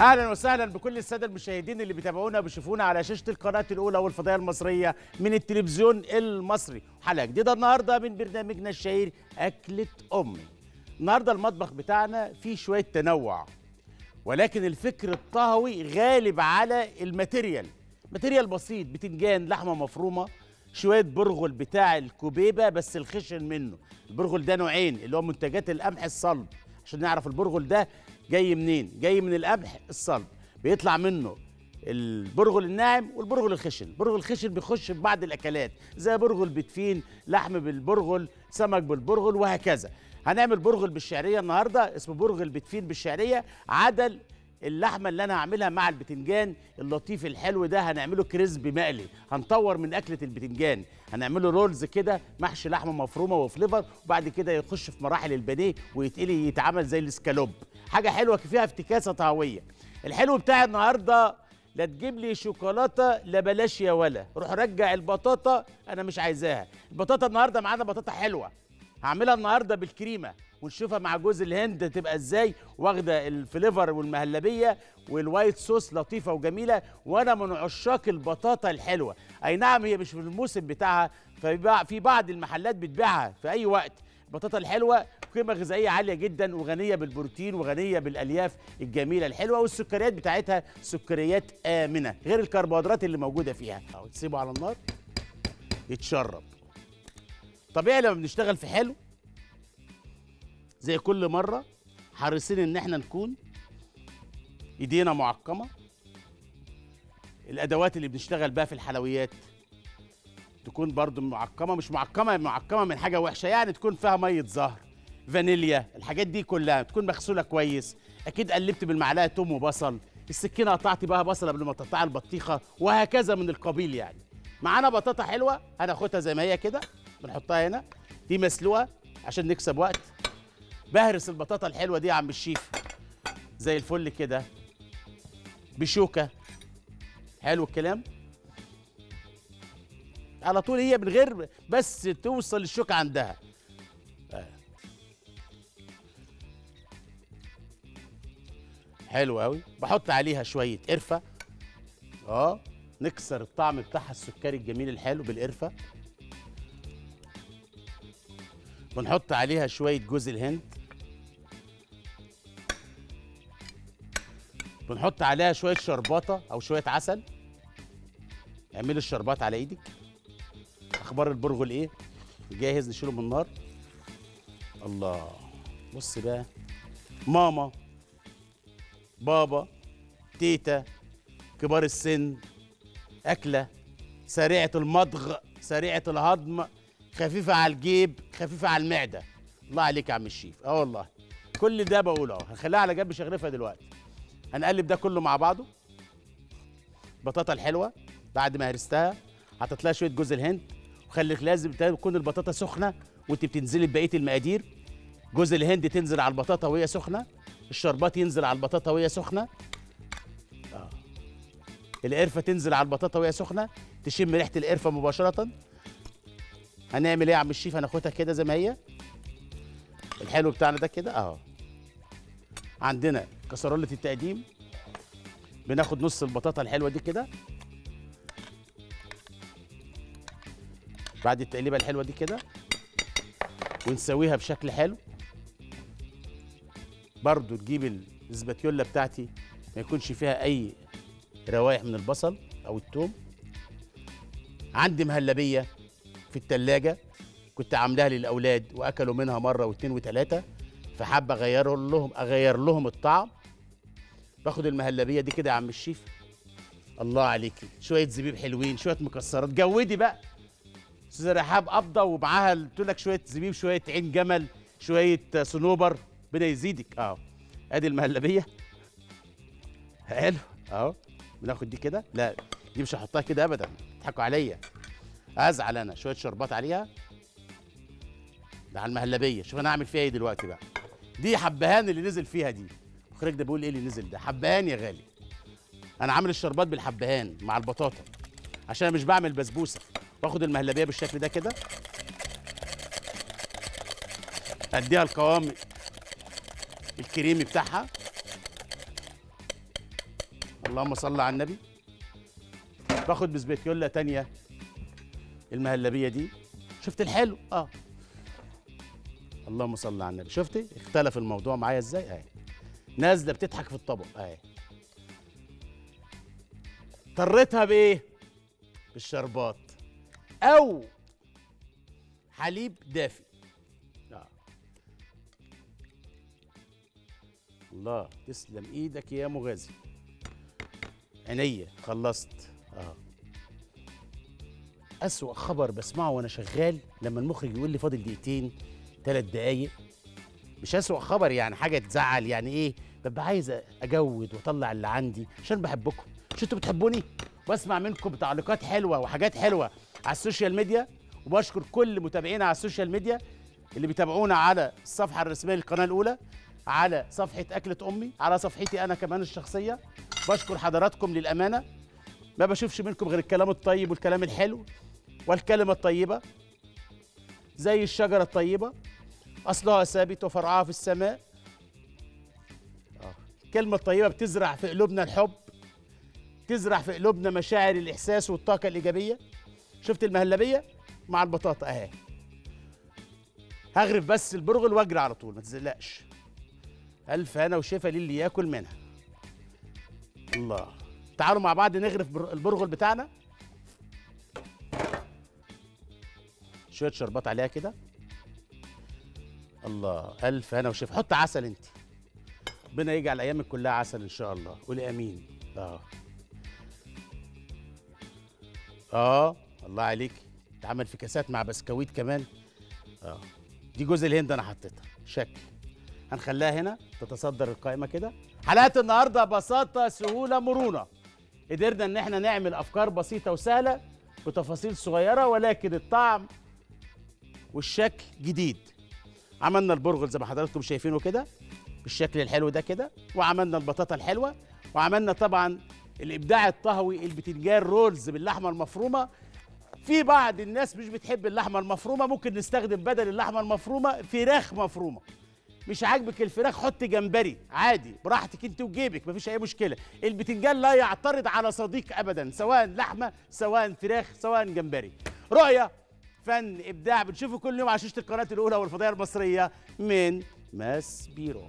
اهلا وسهلا بكل الساده المشاهدين اللي بيتابعونا وبيشوفونا على شاشه القناه الاولى والفضائيه المصريه من التلفزيون المصري حلقه جديده النهارده من برنامجنا الشهير اكله امي النهارده المطبخ بتاعنا فيه شويه تنوع ولكن الفكر الطهوي غالب على الماتيريال ماتيريال بسيط بتنجان لحمه مفرومه شويه برغل بتاع الكوبيبه بس الخشن منه البرغل ده نوعين اللي هو منتجات القمح الصلب عشان نعرف البرغل ده جاي منين جاي من القمح الصلب بيطلع منه البرغل الناعم والبرغل الخشن البرغل الخشن بيخش في بعض الاكلات زي برغل بتفين لحم بالبرغل سمك بالبرغل وهكذا هنعمل برغل بالشعريه النهارده اسمه برغل بتفين بالشعريه عدل اللحمه اللي انا هعملها مع البتنجان اللطيف الحلو ده هنعمله كريسبي مقلي هنطور من اكله البتنجان هنعمله رولز كده محشي لحمه مفرومه وفليفر وبعد كده يخش في مراحل البانيه ويتقلي يتعمل زي الاسكالوب حاجه حلوه فيها افتكاسه طهويه الحلو بتاع النهارده لا تجيب لي شوكولاته لا بلاش يا ولا روح رجع البطاطا انا مش عايزاها البطاطا النهارده معانا بطاطا حلوه هعملها النهارده بالكريمه ونشوفها مع جوز الهند تبقى ازاي واخده الفليفر والمهلبيه والوايت صوص لطيفه وجميله وانا من عشاق البطاطا الحلوه اي نعم هي مش في الموسم بتاعها في بعض المحلات بتبيعها في اي وقت البطاطا الحلوه قيمه غذائيه عاليه جدا وغنيه بالبروتين وغنيه بالالياف الجميله الحلوه والسكريات بتاعتها سكريات امنه غير الكربوهيدرات اللي موجوده فيها اهو تسيبه على النار يتشرب طبيعي لما بنشتغل في حلو زي كل مره حريصين ان احنا نكون ايدينا معقمه الادوات اللي بنشتغل بها في الحلويات تكون برضو معقمه مش معقمه معقمه من حاجه وحشه يعني تكون فيها ميه زهر فانيليا الحاجات دي كلها تكون مغسوله كويس اكيد قلبت بالمعلقه توم وبصل السكينه قطعت بها بصل قبل ما تقطع البطيخه وهكذا من القبيل يعني معانا بطاطا حلوه هناخدها زي ما هي كده بنحطها هنا دي مسلوقه عشان نكسب وقت بهرس البطاطا الحلوه دي يا عم الشيف زي الفل كده بشوكه حلو الكلام على طول هي من غير بس توصل الشوكه عندها حلو قوي بحط عليها شويه قرفه اه نكسر الطعم بتاعها السكري الجميل الحلو بالقرفه بنحط عليها شويه جوز الهند بنحط عليها شويه شرباطه او شويه عسل اعملي الشربات على ايدك اخبار البرغل ايه جاهز نشيله من النار الله بص بقى ماما بابا تيتا كبار السن اكله سريعه المضغ سريعه الهضم خفيفه على الجيب خفيفه على المعده الله عليك يا عم الشيف اه والله كل ده بقوله اهو هنخليها على جنب شغرفها دلوقتي هنقلب ده كله مع بعضه البطاطا الحلوه بعد ما هرستها حطيت لها شويه جوز الهند وخليك لازم تكون البطاطا سخنه وانت بتنزلي ببقيه المقادير جوز الهند تنزل على البطاطا وهي سخنه الشربات ينزل على البطاطا وهي سخنه آه. القرفه تنزل على البطاطا وهي سخنه تشم ريحه القرفه مباشره هنعمل ايه يا عم الشيف هناخدها كده زي ما هي الحلو بتاعنا ده كده اهو عندنا كسرولة التقديم بناخد نص البطاطا الحلوه دي كده بعد التقليبه الحلوه دي كده ونسويها بشكل حلو برضو تجيب الاسباتيولا بتاعتي ما يكونش فيها اي روايح من البصل او التوم عندي مهلبيه في التلاجة كنت عاملاها للاولاد واكلوا منها مره واثنين وثلاثه فحاب اغير لهم اغير لهم الطعم باخد المهلبيه دي كده يا عم الشيف الله عليكي شويه زبيب حلوين شويه مكسرات جودي بقى استاذه رحاب قبضه ومعاها قلت لك شويه زبيب شويه عين جمل شويه صنوبر ربنا يزيدك اه ادي المهلبيه حلو اهو بناخد دي كده لا دي مش هحطها كده ابدا تضحكوا عليا ازعل انا شويه شربات عليها ده على المهلبيه شوف انا هعمل فيها ايه دلوقتي بقى دي حبهان اللي نزل فيها دي المخرج ده بيقول ايه اللي نزل ده حبهان يا غالي انا عامل الشربات بالحبهان مع البطاطا عشان انا مش بعمل بسبوسه باخد المهلبيه بالشكل ده كده اديها القوام الكريمي بتاعها اللهم صل على النبي باخد بسبيكيولا تانية المهلبيه دي شفت الحلو اه اللهم صل على النبي شفتي اختلف الموضوع معايا ازاي اهي نازله بتضحك في الطبق اهي طريتها بايه بالشربات او حليب دافي آه. الله تسلم ايدك يا مغازي عينيا خلصت اه أسوأ خبر بسمعه وأنا شغال لما المخرج يقول لي فاضل دقيقتين ثلاث دقايق مش أسوأ خبر يعني حاجة تزعل يعني إيه ببقى عايز أجود وأطلع اللي عندي عشان بحبكم مش أنتوا بتحبوني بسمع منكم تعليقات حلوة وحاجات حلوة على السوشيال ميديا وبشكر كل متابعينا على السوشيال ميديا اللي بيتابعونا على الصفحة الرسمية للقناة الأولى على صفحة أكلة أمي على صفحتي أنا كمان الشخصية بشكر حضراتكم للأمانة ما بشوفش منكم غير الكلام الطيب والكلام الحلو والكلمة الطيبة زي الشجرة الطيبة أصلها ثابت وفرعها في السماء آه. الكلمة الطيبة بتزرع في قلوبنا الحب تزرع في قلوبنا مشاعر الإحساس والطاقة الإيجابية شفت المهلبية مع البطاطا أهي هغرف بس البرغل واجري على طول ما تزقلقش ألف هنا وشفا للي ياكل منها الله تعالوا مع بعض نغرف بر- البرغل بتاعنا شويه شربات عليها كده الله الف هنا وشفا حط عسل انت ربنا يجعل ايامك كلها عسل ان شاء الله قولي امين اه اه الله عليك اتعمل في كاسات مع بسكويت كمان اه دي جوز الهند انا حطيتها شكل هنخليها هنا تتصدر القائمه كده حلقات النهارده بساطه سهوله مرونه قدرنا ان احنا نعمل افكار بسيطه وسهله بتفاصيل صغيره ولكن الطعم والشكل جديد عملنا البرغل زي ما حضراتكم شايفينه كده بالشكل الحلو ده كده وعملنا البطاطا الحلوه وعملنا طبعا الابداع الطهوي البتنجان رولز باللحمه المفرومه في بعض الناس مش بتحب اللحمه المفرومه ممكن نستخدم بدل اللحمه المفرومه فراخ مفرومه مش عاجبك الفراخ حط جمبري عادي براحتك انت وجيبك مفيش اي مشكله البتنجان لا يعترض على صديق ابدا سواء لحمه سواء فراخ سواء جمبري رؤيه فن ابداع بنشوفه كل يوم على شاشه القناه الاولى والفضائيه المصريه من ماس بيرو